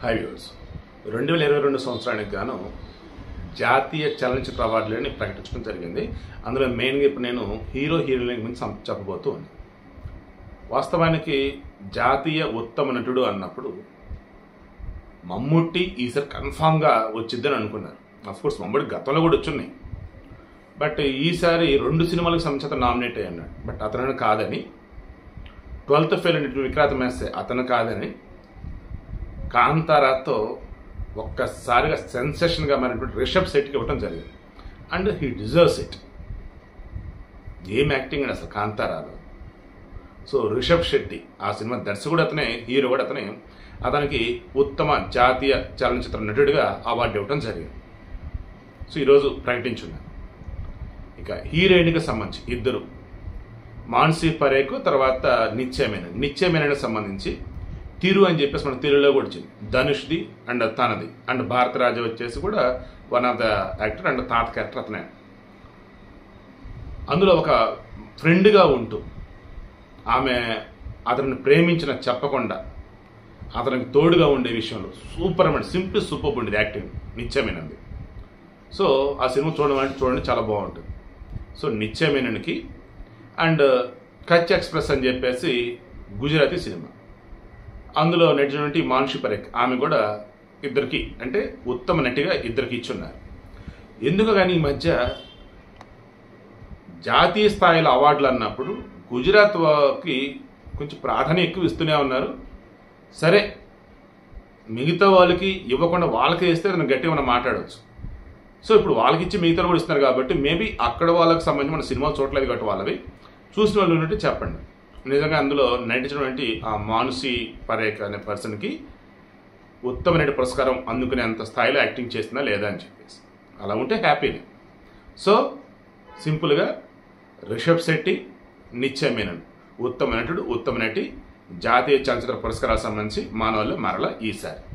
high views రెండు వేల ఇరవై రెండు సంవత్సరానికి గాను జాతీయ చలనచిత్ర అవార్డులని ప్రకటించడం జరిగింది అందులో మెయిన్గా ఇప్పుడు నేను హీరో హీరోయిన్ గురించి సం- చెప్పబోతూ ఉన్నాను వాస్తవానికి జాతీయ ఉత్తమ నటుడు అన్నప్పుడు మమ్ముట్టి ఈసారి కన్ఫామ్గా వచ్చిద్దని అనుకున్నారు కోర్స్ మమ్ముడి గతంలో కూడా వచ్చున్నాయి బట్ ఈసారి రెండు సినిమాలకు సంబంధించి నామినేట్ అయ్యి అన్నాడు బట్ అతను కాదని ట్వెల్త్ ఫెయిల్ అనేటువంటి విక్రాంత్ మెస్సే అతను కాదని కాంతారాతో ఒక్కసారిగా సెన్సేషన్గా మారినటువంటి రిషబ్ శెట్టికి ఇవ్వడం జరిగింది అండ్ హీ డిజర్వ్స్ ఇట్ ఏం యాక్టింగ్ అండి అసలు కాంతారాలో సో రిషబ్ శెట్టి ఆ సినిమా దర్శకుడు అతనే హీరో కూడా అతనే అతనికి ఉత్తమ జాతీయ చలనచిత్ర నటుడిగా అవార్డు ఇవ్వడం జరిగింది సో ఈరోజు ప్రకటించున్నాను ఇక హీరోయిన్కి సంబంధించి ఇద్దరు మాన్సీ పరేకు తర్వాత నిత్యమేనన్ నిత్యమేనన్కి సంబంధించి తిరు అని చెప్పేసి మన తెలుగులో కూడా వచ్చింది ధనుష్ది అండ్ తనది అండ్ భారతరాజు వచ్చేసి కూడా one of the actor and తాత క్యారెక్టర్ అతనే అందులో ఒక ఫ్రెండ్గా ఉంటూ ఆమె అతన్ని ప్రేమించిన చెప్పకుండా అతనికి తోడుగా ఉండే విషయంలో సూపర్ అండ్ సింపుల్ సూపర్ ఉండేది యాక్టింగ్ నిత్యమేనంది సో ఆ సినిమా చూడడం అంటే చూడండి చాలా బాగుంటుంది సో నిత్యమేననికి అండ్ కచ్ ఎక్స్ప్రెస్ అని చెప్పేసి గుజరాతీ సినిమా అందులో నటినటువంటి మానుషి పరేఖ్ ఆమె కూడా ఇద్దరికి అంటే ఉత్తమ నటిగా ఇద్దరికి ఇచ్చున్నారు ఎందుకు కానీ ఈ మధ్య జాతీయ స్థాయిలో అవార్డులు అన్నప్పుడు గుజరాత్ వారికి కొంచెం ప్రాధాన్యం ఎక్కువ ఇస్తూనే ఉన్నారు సరే మిగతా వాళ్ళకి ఇవ్వకుండా వాళ్ళకి ఇస్తే మనం గట్టిగా మనం మాట్లాడవచ్చు సో ఇప్పుడు వాళ్ళకి ఇచ్చి మిగతా కూడా ఇస్తున్నారు కాబట్టి మేబీ అక్కడ వాళ్ళకి సంబంధించి మన సినిమాలు చూడలేదు కాబట్టి వాళ్ళవి చూసిన వాళ్ళు ఉన్నట్టు చెప్పండి నిజంగా అందులో నటించినటువంటి ఆ మానుసి పరేఖ్ అనే పర్సన్కి ఉత్తమ నటి పురస్కారం అందుకునేంత స్థాయిలో యాక్టింగ్ చేస్తుందా లేదా అని చెప్పేసి అలా ఉంటే హ్యాపీనే సో సింపుల్గా రిషబ్ శెట్టి నిత్యమేనన్ ఉత్తమ నటుడు ఉత్తమ నటి జాతీయ చలనచిత్ర పురస్కారాలకు సంబంధించి మానవాళ్ళు మరల ఈసారి